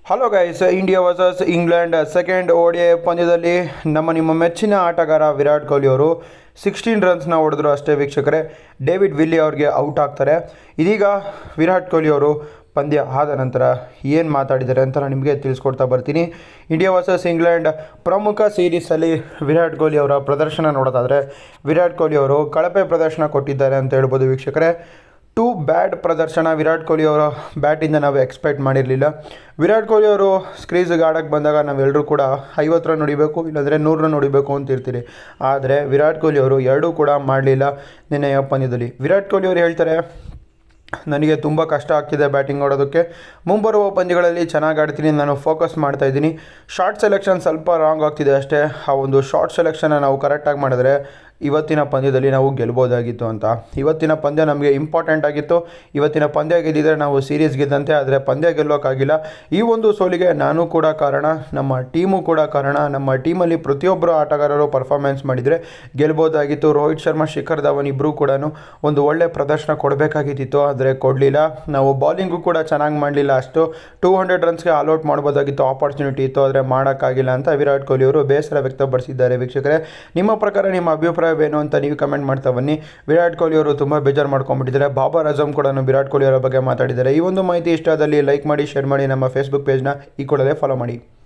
hello guys India versus England second ODI ಪಂದ್ಯದಲ್ಲಿ ನಮ್ಮ ನಿಮ್ಮ ಮೆಚ್ಚಿನ ಆಟಗಾರ ವಿರಾಟ್ ಕೊಹ್ಲಿ ಅವರು ಸಿಕ್ಸ್ಟೀನ್ ರನ್ಸ್ನ ಹೊಡೆದ್ರು ಅಷ್ಟೇ ವೀಕ್ಷಕರೇ ಡೇವಿಡ್ ವಿಲ್ಲಿ ಅವ್ರಿಗೆ ಔಟ್ ಆಗ್ತಾರೆ ಇದೀಗ ವಿರಾಟ್ ಕೊಹ್ಲಿ ಅವರು ಪಂದ್ಯ ಆದ ನಂತರ ಏನು ಮಾತಾಡಿದ್ದಾರೆ ಅಂತ ನಾನು ನಿಮಗೆ ತಿಳಿಸ್ಕೊಡ್ತಾ ಬರ್ತೀನಿ ಇಂಡಿಯಾ ವರ್ಸಸ್ ಇಂಗ್ಲೆಂಡ್ ಪ್ರಮುಖ ಸೀರೀಸಲ್ಲಿ ವಿರಾಟ್ ಕೊಹ್ಲಿ ಅವರ ಪ್ರದರ್ಶನ ನೋಡೋದಾದರೆ ವಿರಾಟ್ ಕೊಹ್ಲಿ ಅವರು ಕಳಪೆ ಪ್ರದರ್ಶನ ಕೊಟ್ಟಿದ್ದಾರೆ ಅಂತ ಹೇಳ್ಬೋದು ವೀಕ್ಷಕರೇ ಟು ಬ್ಯಾಡ್ ಪ್ರದರ್ಶನ ವಿರಾಟ್ ಕೊಹ್ಲಿ ಅವರ ಬ್ಯಾಟಿಂದ ನಾವು ಎಕ್ಸ್ಪೆಕ್ಟ್ ಮಾಡಿರಲಿಲ್ಲ ವಿರಾಟ್ ಕೊಹ್ಲಿ ಅವರು ಸ್ಕ್ರೀಸ್ಗೆ ಆಡೋಕ್ಕೆ ಬಂದಾಗ ನಾವೆಲ್ಲರೂ ಕೂಡ ಐವತ್ತು ರನ್ ಹೊಡಿಬೇಕು ಇಲ್ಲಾಂದರೆ ನೂರು ರನ್ ಹೊಡಿಬೇಕು ಅಂತ ಇರ್ತೀರಿ ಆದರೆ ವಿರಾಟ್ ಕೊಹ್ಲಿ ಅವರು ಎರಡೂ ಕೂಡ ಮಾಡಲಿಲ್ಲ ನಿನ್ನೆಯ ಪಂದ್ಯದಲ್ಲಿ ವಿರಾಟ್ ಕೊಹ್ಲಿ ಅವರು ಹೇಳ್ತಾರೆ ನನಗೆ ತುಂಬ ಕಷ್ಟ ಆಗ್ತಿದೆ ಬ್ಯಾಟಿಂಗ್ ಆಡೋದಕ್ಕೆ ಮುಂಬರುವ ಪಂದ್ಯಗಳಲ್ಲಿ ಚೆನ್ನಾಗಿ ಆಡ್ತೀನಿ ನಾನು ಫೋಕಸ್ ಮಾಡ್ತಾ ಇದ್ದೀನಿ ಶಾರ್ಟ್ ಸೆಲೆಕ್ಷನ್ ಸ್ವಲ್ಪ ರಾಂಗ್ ಆಗ್ತಿದೆ ಅಷ್ಟೇ ಆ ಒಂದು ಶಾರ್ಟ್ ಸೆಲೆಕ್ಷನ್ನ ನಾವು ಕರೆಕ್ಟಾಗಿ ಮಾಡಿದ್ರೆ ಇವತ್ತಿನ ಪಂದ್ಯದಲ್ಲಿ ನಾವು ಗೆಲ್ಬೋದಾಗಿತ್ತು ಅಂತ ಇವತ್ತಿನ ಪಂದ್ಯ ನಮಗೆ ಇಂಪಾರ್ಟೆಂಟ್ ಆಗಿತ್ತು ಇವತ್ತಿನ ಪಂದ್ಯ ಗೆದ್ದಿದ್ರೆ ನಾವು ಸೀರೀಸ್ ಗೆದ್ದಂತೆ ಆದರೆ ಪಂದ್ಯ ಗೆಲ್ಲೋಕ್ಕಾಗಿಲ್ಲ ಈ ಒಂದು ಸೋಲಿಗೆ ನಾನು ಕೂಡ ಕಾರಣ ನಮ್ಮ ಟೀಮು ಕೂಡ ಕಾರಣ ನಮ್ಮ ಟೀಮಲ್ಲಿ ಪ್ರತಿಯೊಬ್ಬರು ಆಟಗಾರರು ಪರ್ಫಾರ್ಮೆನ್ಸ್ ಮಾಡಿದರೆ ಗೆಲ್ಬೋದಾಗಿತ್ತು ರೋಹಿತ್ ಶರ್ಮಾ ಶಿಖರ್ ಧವನ್ ಇಬ್ಬರೂ ಕೂಡ ಒಂದು ಒಳ್ಳೆ ಪ್ರದರ್ಶನ ಕೊಡಬೇಕಾಗಿತ್ತು ಆದರೆ ಕೊಡಲಿಲ್ಲ ನಾವು ಬಾಲಿಂಗು ಕೂಡ ಚೆನ್ನಾಗಿ ಮಾಡಲಿಲ್ಲ ಅಷ್ಟು ಟೂ ಹಂಡ್ರೆಡ್ ರನ್ಸ್ಗೆ ಆಲ್ಔಟ್ ಮಾಡ್ಬೋದಾಗಿತ್ತು ಆಪರ್ಚುನಿಟಿ ಇತ್ತು ಆದರೆ ಮಾಡೋಕ್ಕಾಗಿಲ್ಲ ಅಂತ ವಿರಾಟ್ ಕೊಹ್ಲಿ ಅವರು ಬೇಸರ ವ್ಯಕ್ತಪಡಿಸಿದ್ದಾರೆ ವೀಕ್ಷಕರೇ ನಿಮ್ಮ ಪ್ರಕಾರ ನಿಮ್ಮ ಅಭಿಪ್ರಾಯವೇನು ಅಂತ ನೀವು ಕಮೆಂಟ್ ಮಾಡ್ತಾ ಬನ್ನಿ ವಿರಾಟ್ ಕೊಹ್ಲಿ ಅವರು ತುಂಬ ಬೇಜಾರು ಮಾಡ್ಕೊಂಡ್ಬಿಟ್ಟಿದ್ದಾರೆ ಬಾಬರ್ ಅಜಮ್ ಕೂಡ ವಿರಾಟ್ ಕೊಹ್ಲಿ ಅವರ ಬಗ್ಗೆ ಮಾತಾಡಿದ್ದಾರೆ ಈ ಒಂದು ಮಾಹಿತಿ ಇಷ್ಟ ಆದಲ್ಲಿ ಲೈಕ್ ಮಾಡಿ ಶೇರ್ ಮಾಡಿ ನಮ್ಮ ಫೇಸ್ಬುಕ್ ಪೇಜ್ನ ಈ ಕೂಡಲೇ ಫಾಲೋ ಮಾಡಿ